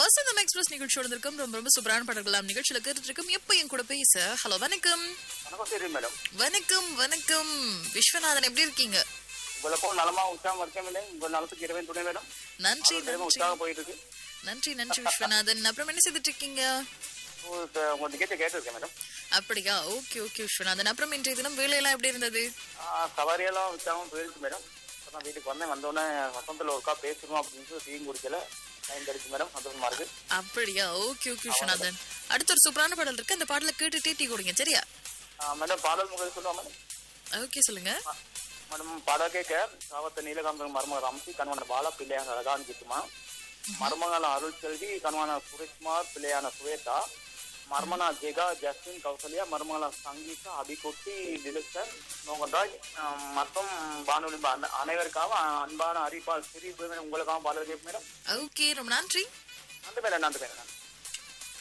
வசந்தம் express நிகழ்ச்சியோட இருக்கும் ரொம்ப ரொம்ப சூப்பரான பாடல்களாம் நிகழ்ச்சியில கேட்டுட்டு இருக்கும் எப்ப என் கூட பேச ஹலோ வணக்கம் வணக்கம் சரி மேடம் வணக்கம் வணக்கம் விஸ்வநாதன் எப்படி இருக்கீங்க உங்களுக்கும் நலமா உற்சாகம் இருக்கேன் மேடம் உங்க நலத்துக்கு இரவே துணை மேடம் நன்றி தினமும் நன்றி உற்சாகம் போயிட்டு இருக்கு நன்றி நன்றி விஸ்வநாதன் அப்புறம் என்ன செய்துட்டு இருக்கீங்க ஓ, இப்ப உங்க நிகழ்ச்சி கேட்டிருக்கேன் மேடம் அப்படியா ஓகே ஓகே விஸ்வநாதன் அப்புறம் இன்றைய தினம் வேலையெல்லாம் எப்படி இருந்தது ஆ, சவாரியெல்லாம் உற்சாகம் போயிருக்கு மேடம் இப்போ நான் வீட்டுக்கு வந்தேன் வந்தோடனே வசந்தில் ஒருக்கா பேசணும் அப்படின்னு டீம் குடிக்கல டைம் கிடைச்சு மேடம் சந்தோஷமா இருக்கு அப்படியா ஓகே ஓகே விஸ்வநாதன் அடுத்த ஒரு சூப்பரான பாடல் இருக்கு அந்த பாடலை கேட்டுட்டே டீ கொடுங்க சரியா ஆ, மேடம் பாடல் முகல் சொல்லுவா மேடம் ஓகே சொல்லுங்க ஆ, மேடம் பாடல் கேட்க சாவத்த நீலகாந்தன் மருமக ரம்சி கணவன பாலா பிள்ளையான அழகான் கிட்டுமா மருமகன அருள் செல்வி கணவன சுரேஷ்குமார் பிள்ளையான சுவேதா மர்மனா ஜெகா ஜஸ்டின் கௌசல்யா மருமகள சங்கீதா அபிகுட்டி டிலக்சர் மோகன்ராஜ் ஆஹ் மற்றும் வானொலி பா- அனைவருக்காக அன்பான அறிவிப்பால் சிறி உங்களுக்காக பாடல் கேட்பு மேடம் ஓகே ரொம்ப நன்றி அந்த மேடம் அந்த மேடம்